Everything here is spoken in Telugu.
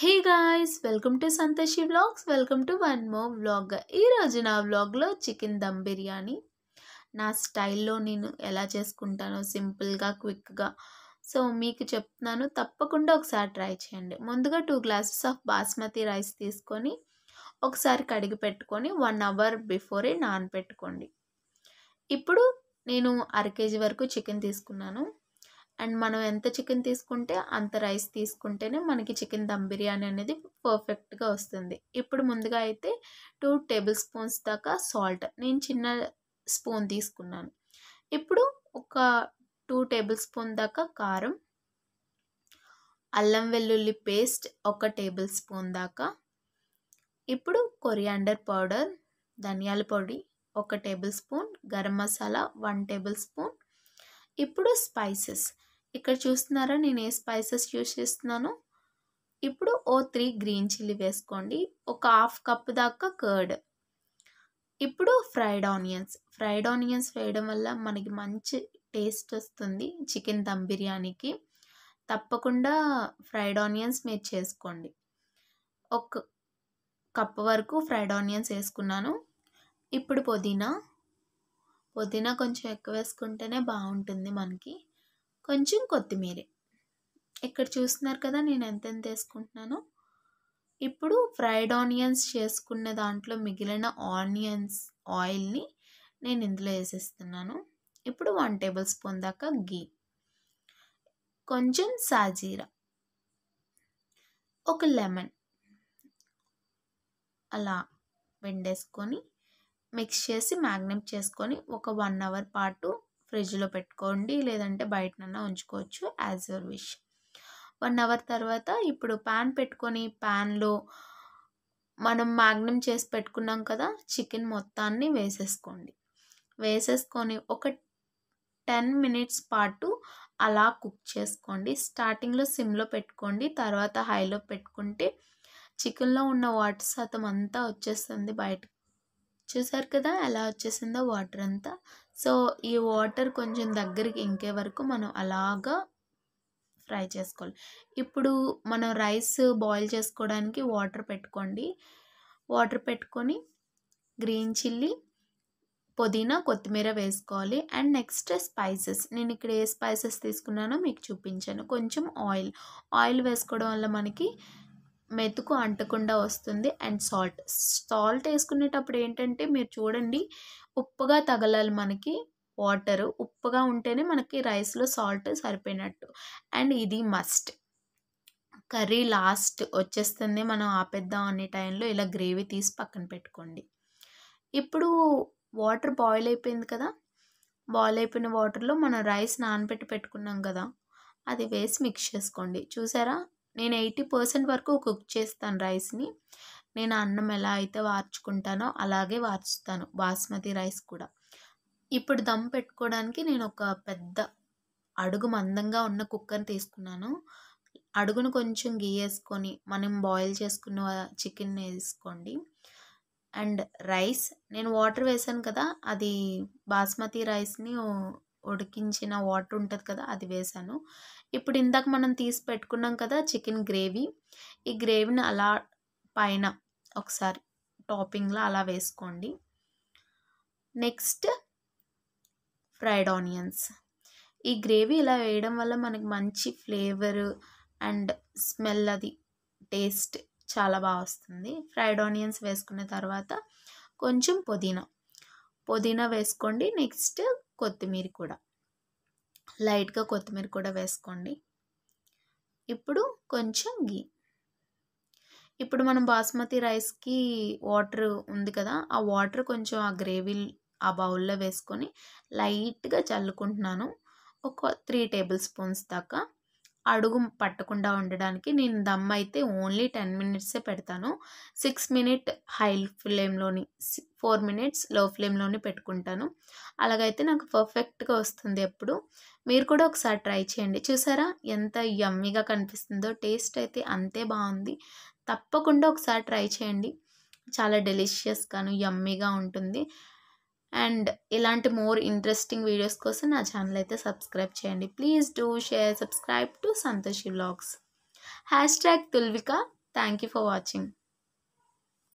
hey guys welcome to Santoshi vlogs welcome to one more vlog ఈరోజు నా వ్లాగ్లో చికెన్ దమ్ బిర్యానీ నా స్టైల్లో నేను ఎలా చేసుకుంటానో సింపుల్గా క్విక్గా సో మీకు చెప్తున్నాను తప్పకుండా ఒకసారి ట్రై చేయండి ముందుగా two glasses of basmati rice తీసుకొని ఒకసారి కడిగి పెట్టుకొని వన్ అవర్ బిఫోరే నానపెట్టుకోండి ఇప్పుడు నేను అర కేజీ వరకు చికెన్ తీసుకున్నాను అండ్ మనం ఎంత చికెన్ తీసుకుంటే అంత రైస్ తీసుకుంటేనే మనకి చికెన్ దమ్ బిర్యానీ అనేది పర్ఫెక్ట్గా వస్తుంది ఇప్పుడు ముందుగా అయితే టూ టేబుల్ స్పూన్స్ దాకా సాల్ట్ నేను చిన్న స్పూన్ తీసుకున్నాను ఇప్పుడు ఒక టూ టేబుల్ స్పూన్ దాకా కారం అల్లం వెల్లుల్లి పేస్ట్ ఒక టేబుల్ స్పూన్ దాకా ఇప్పుడు కొరియాండర్ పౌడర్ ధనియాల పొడి ఒక tablespoon garam masala one tablespoon ఇప్పుడు స్పైసెస్ ఇక్కడ చూస్తున్నారా నేను ఏ స్పైసెస్ యూస్ చేస్తున్నాను ఇప్పుడు ఓ త్రీ గ్రీన్ చిల్లీ వేసుకోండి ఒక హాఫ్ కప్ దాకా కర్డ్ ఇప్పుడు ఫ్రైడ్ ఆనియన్స్ ఫ్రైడ్ ఆనియన్స్ వేయడం వల్ల మనకి మంచి టేస్ట్ వస్తుంది చికెన్ దమ్ బిర్యానీకి తప్పకుండా ఫ్రైడ్ ఆనియన్స్ మీరు చేసుకోండి ఒక కప్ వరకు ఫ్రైడ్ ఆనియన్స్ వేసుకున్నాను ఇప్పుడు పుదీనా పుదీనా కొంచెం ఎక్కువ వేసుకుంటేనే బాగుంటుంది మనకి కొంచెం కొత్తిమీర ఇక్కడ చూస్తున్నారు కదా నేను ఎంతెంత వేసుకుంటున్నాను ఇప్పుడు ఫ్రైడ్ ఆనియన్స్ చేసుకున్న దాంట్లో మిగిలిన ఆనియన్స్ ఆయిల్ని నేను ఇందులో వేసేస్తున్నాను ఇప్పుడు వన్ టేబుల్ స్పూన్ దాకా గీ కొంచెం సాజీరా ఒక లెమన్ అలా వెండేసుకొని మిక్స్ చేసి మ్యాగ్నెట్ చేసుకొని ఒక వన్ అవర్ పాటు ఫ్రిడ్జ్లో పెట్టుకోండి లేదంటే బయటనన్నా ఉంచుకోవచ్చు as your wish one hour తర్వాత ఇప్పుడు ప్యాన్ పెట్టుకొని ప్యాన్లో మనం మ్యాగ్నమ్ చేసి పెట్టుకున్నాం కదా చికెన్ మొత్తాన్ని వేసేసుకోండి వేసేసుకొని ఒక టెన్ మినిట్స్ పాటు అలా కుక్ చేసుకోండి స్టార్టింగ్లో సిమ్లో పెట్టుకోండి తర్వాత హైలో పెట్టుకుంటే చికెన్లో ఉన్న వాటర్ శాతం అంతా వచ్చేస్తుంది బయట చూసారు కదా ఎలా వచ్చేసిందో వాటర్ అంతా సో ఈ వాటర్ కొంచెం దగ్గరికి ఇంకే వరకు మనం అలాగా ఫ్రై చేసుకోవాలి ఇప్పుడు మనం రైస్ బాయిల్ చేసుకోవడానికి వాటర్ పెట్టుకోండి వాటర్ పెట్టుకొని గ్రీన్ చిల్లీ పుదీనా కొత్తిమీర వేసుకోవాలి అండ్ నెక్స్ట్ స్పైసెస్ నేను ఇక్కడ ఏ స్పైసెస్ తీసుకున్నానో మీకు చూపించాను కొంచెం ఆయిల్ ఆయిల్ వేసుకోవడం వల్ల మనకి మెతుకు అంటకుండా వస్తుంది అండ్ సాల్ట్ సాల్ట్ వేసుకునేటప్పుడు ఏంటంటే మీరు చూడండి ఉప్పుగా తగలాలి మనకి వాటర్ ఉప్పుగా ఉంటేనే మనకి రైస్లో సాల్ట్ సరిపోయినట్టు అండ్ ఇది మస్ట్ కర్రీ లాస్ట్ వచ్చేస్తుంది మనం ఆపేద్దాం అనే టైంలో ఇలా గ్రేవీ తీసి పక్కన పెట్టుకోండి ఇప్పుడు వాటర్ బాయిల్ అయిపోయింది కదా బాయిల్ అయిపోయిన వాటర్లో మనం రైస్ నానబెట్టి పెట్టుకున్నాం కదా అది వేసి మిక్స్ చేసుకోండి చూసారా నేను ఎయిటీ పర్సెంట్ వరకు కుక్ చేస్తాను రైస్ని నేను అన్నం ఎలా అయితే వార్చుకుంటానో అలాగే వార్చుతాను బాస్మతి రైస్ కూడా ఇప్పుడు దమ్ పెట్టుకోవడానికి నేను ఒక పెద్ద అడుగు మందంగా ఉన్న కుక్కర్ తీసుకున్నాను అడుగును కొంచెం గీ వేసుకొని మనం బాయిల్ చేసుకున్న చికెన్ వేసుకోండి అండ్ రైస్ నేను వాటర్ వేసాను కదా అది బాస్మతి రైస్ని ఉడికించిన వాటర్ ఉంటుంది కదా అది వేసాను ఇప్పుడు ఇందాక మనం తీసి పెట్టుకున్నాం కదా చికెన్ గ్రేవీ ఈ గ్రేవీని అలా పైన ఒకసారి టాపింగ్లో అలా వేసుకోండి నెక్స్ట్ ఫ్రైడ్ ఆనియన్స్ ఈ గ్రేవీ ఇలా వేయడం వల్ల మనకి మంచి ఫ్లేవర్ అండ్ స్మెల్ అది టేస్ట్ చాలా బాగా వస్తుంది ఫ్రైడ్ ఆనియన్స్ వేసుకున్న తర్వాత కొంచెం పుదీనా పుదీనా వేసుకోండి నెక్స్ట్ కొత్తిమీర కూడా లైట్గా కొత్తిమీర కూడా వేసుకోండి ఇప్పుడు కొంచెం గీ ఇప్పుడు మనం బాస్మతి రైస్కి వాటర్ ఉంది కదా ఆ వాటర్ కొంచెం ఆ గ్రేవీ ఆ బౌల్లో వేసుకొని లైట్గా చల్లుకుంటున్నాను ఒక త్రీ టేబుల్ స్పూన్స్ దాకా అడుగు పట్టకుండా ఉండడానికి నేను దమ్ అయితే ఓన్లీ టెన్ మినిట్సే పెడతాను సిక్స్ మినిట్ హై ఫ్లేమ్లోని ఫోర్ మినిట్స్ లో ఫ్లేమ్లోని పెట్టుకుంటాను అలాగైతే నాకు పర్ఫెక్ట్గా వస్తుంది ఎప్పుడు మీరు కూడా ఒకసారి ట్రై చేయండి చూసారా ఎంత యమ్మీగా కనిపిస్తుందో టేస్ట్ అయితే అంతే బాగుంది తప్పకుండా ఒకసారి ట్రై చేయండి చాలా డెలిషియస్గాను యమ్మీగా ఉంటుంది అండ్ ఇలాంటి మోర్ ఇంట్రెస్టింగ్ వీడియోస్ కోసం నా ఛానల్ అయితే సబ్స్క్రైబ్ చేయండి please do share subscribe to Santoshi vlogs hashtag Tulvika thank you for watching